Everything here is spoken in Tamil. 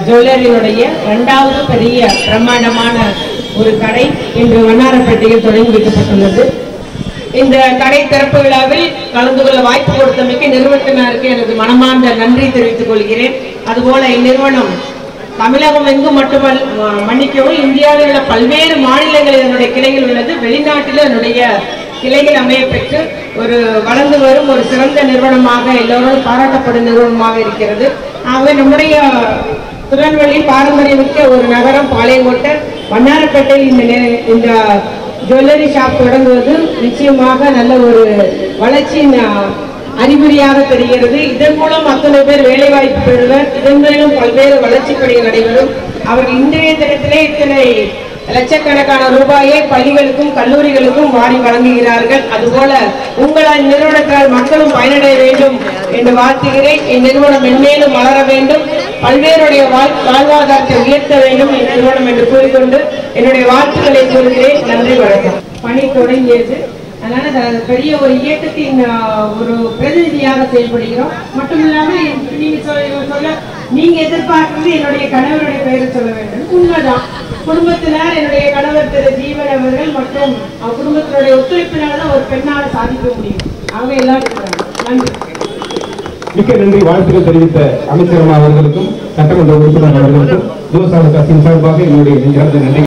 ஜுவல்லரியினுடைய இரண்டாவது பெரிய பிரம்மாண்டமான ஒரு கடை இன்று வண்ணாரப்பேட்டையில் தொடங்கி வைக்கப்பட்டுள்ளது இந்த கடை திறப்பு விழாவில் கலந்து கொள்ள வாய்ப்பு கொடுத்தமைக்கு நிறுவனத்தினருக்கு எனது மனமார்ந்த நன்றி தெரிவித்துக் கொள்கிறேன் அதுபோல இந்நிறுவனம் தமிழகம் எங்கும் மட்டுமல்ல ம- மன்னிக்கவும் இந்தியாவில் உள்ள பல்வேறு மாநிலங்களில் என்னுடைய கிளைகள் உள்ளது வெளிநாட்டில் என்னுடைய கிளைகள் அமைய பெற்று ஒரு வளர்ந்து வரும் ஒரு சிறந்த நிறுவனமாக எல்லோரும் பாராட்டப்படும் நிறுவனமாக இருக்கிறது ஆகவே நம்முடைய திருநெல்வேலி பாரம்பரியமிக்க ஒரு நகரம் பாளையங்கோட்டை வண்ணாரப்பேட்டையில் இந்த நெ- இந்த ஜுவல்லரி ஷாப் தொடங்குவது நிச்சயமாக நல்ல ஒரு வளர்ச்சியின் அஹ், அறிகுறியாக தெரிகிறது இதன் மூலம் அத்தனை பேர் வேலை வாய்ப்பு பெறுவர் இதன் மேலும் பல்வேறு வளர்ச்சி பணிகள் நடைபெறும் அவர்கள் இன்றைய தினத்திலே இத்தனை லட்சக்கணக்கான ரூபாயை பள்ளிகளுக்கும் கல்லூரிகளுக்கும் வாரி வழங்குகிறார்கள் அதுபோல உங்கள் நிறுவனத்தால் மக்களும் பயனடைய வேண்டும் என்று வாழ்த்துகிறேன் இந்நிறுவனம் மென்மேலும் வளர வேண்டும் பல்வேறுடைய வாழ்- வாழ்வாதாரத்தை உயர்த்த வேண்டும் இந்நிறுவனம் என்று கூறிக்கொண்டு என்னுடைய வாழ்த்துக்களை கூறுகிறேன் நன்றி வணக்கம் பணி தொடங்கியது அதனால அது பெரிய ஒரு இயக்கத்தின் ஆஹ், ஒரு பிரதிநிதியாக செயல்படுகிறோம் மட்டும் இல்லாம நீங்க சொல்ல சொல்ல நீங்க எதிர்பார்க்கிறது என்னுடைய கணவருடைய பெயரை சொல்ல வேண்டும் உண்மைதான் குடும்பத்தினர் என்னுடைய கணவர் திரு ஜீவன் அவர்கள் மற்றும் அவர் குடும்பத்தினுடைய ஒத்துழைப்பினால தான் ஒரு பெண்ணால சாதிக்க முடியும் அவங்க எல்லாரும் இருக்கிறாங்க. நன்றி மிக்க நன்றி வாழ்த்துக்கள் தெரிவித்த அமைச்சர் அம்மா அவர்களுக்கும் சட்டமன்ற உறுப்பினர் அவர்களுக்கும் ஜோசான கசின் சார்பாக என்னுடைய நெஞ்சார்ந்த நன்றி